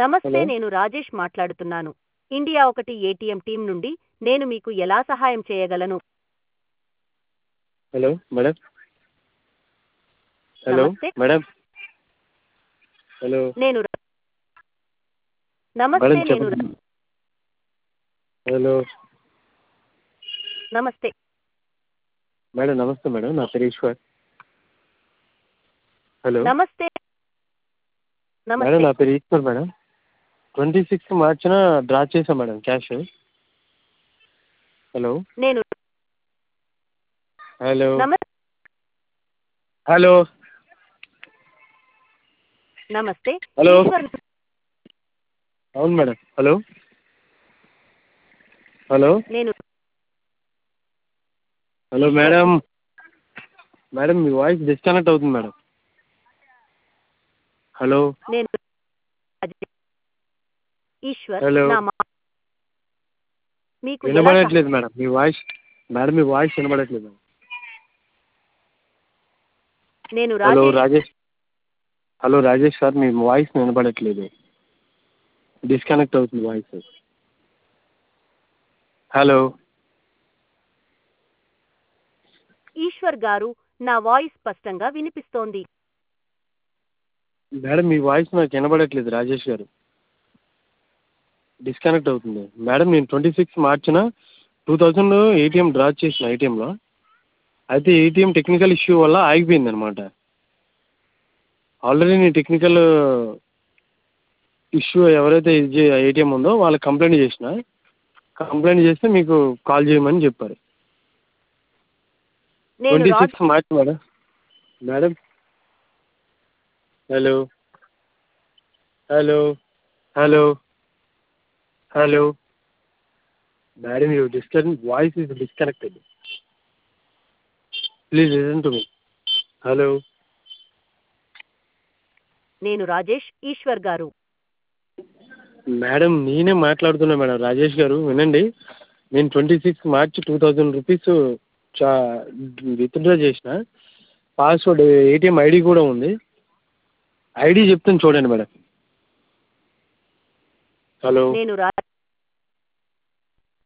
నమస్తే హలో నేను రాజేష్ మాట్లాడుతున్నాను ఇండియా ఒకటి ఏటీఎం టీం నుండి నేను మీకు ఎలా సహాయం చేయగలను hello madam hello namaste madam hello నేను రా- నమస్తే మేడం నేను రా- చెప్పండి హలో నమస్తే మేడం నమస్తే మేడం నా పేరు ఈశ్వర్ హలో నమస్తే మేడం నమస్తే నా పేరు ఈశ్వర్ మేడం ట్వంటీ సిక్స్త్ మార్చిన డ్రా చేశాం మేడం క్యాష్ హలో నేను హలో నమ- హలో నమస్తే హలో ఈశ్వర్ అవును మేడం హలో హలో నేను హలో మేడం మేడం మీ వాయిస్ డిస్కనెక్ట్ అవుతుంది మేడం హలో నేను ఈశ్వర్ హలో నా మా- మీకు ఎలా వినబడట్లేదు మేడం మీ వాయిస్ మేడం మీ వాయిస్ వినబడట్లేదు మేడం సహ- నేను hello Rajesh Rajesh hello Rajesh sir మీ వాయిస్ వినబడట్లేదు డిస్కనెక్ట్ అవుతుంది వాయిస్ హలో ఈశ్వర్ గారు నా వాయిస్ స్పష్టంగా వినిపిస్తోంది మేడం మీ వాయిస్ నాకు వినబడట్లేదు రాజేష్ గారు డిస్కనెక్ట్ అవుతుంది మేడం నేను ట్వంటీ సిక్స్ మార్చిన టూ థౌజండ్ ఏటీఎం డ్రా చేసిన ఏటీఎంలో అయితే ఏటీఎం టెక్నికల్ ఇష్యూ వల్ల ఆగిపోయింది అనమాట ఆల్రెడీ నేను టెక్నికల్ ఇష్యూ ఎవరైతే ఇది ఏటీఎం ఉందో వాళ్ళకి కంప్లైంట్ చేసిన కంప్లైంట్ చేస్తే మీకు కాల్ చేయమని చెప్పారు నేను ట్వంటీ రాజ్ six March madam madam hello hello hello hello madam you disconnect voice is disconnected please listen to me hello నేను రాజేష్ ఈశ్వర్ గారు మేడం నేనే మాట్లాడుతున్నా మేడం రాజేష్ గారు వినండి నేను twenty six March two thousand rupees చా విత్డ్రా చేసిన పాస్వర్డ్ ఏటీఎం ఐడి కూడా ఉంది ఐడి చెప్తాను చూడండి మేడం హలో నేను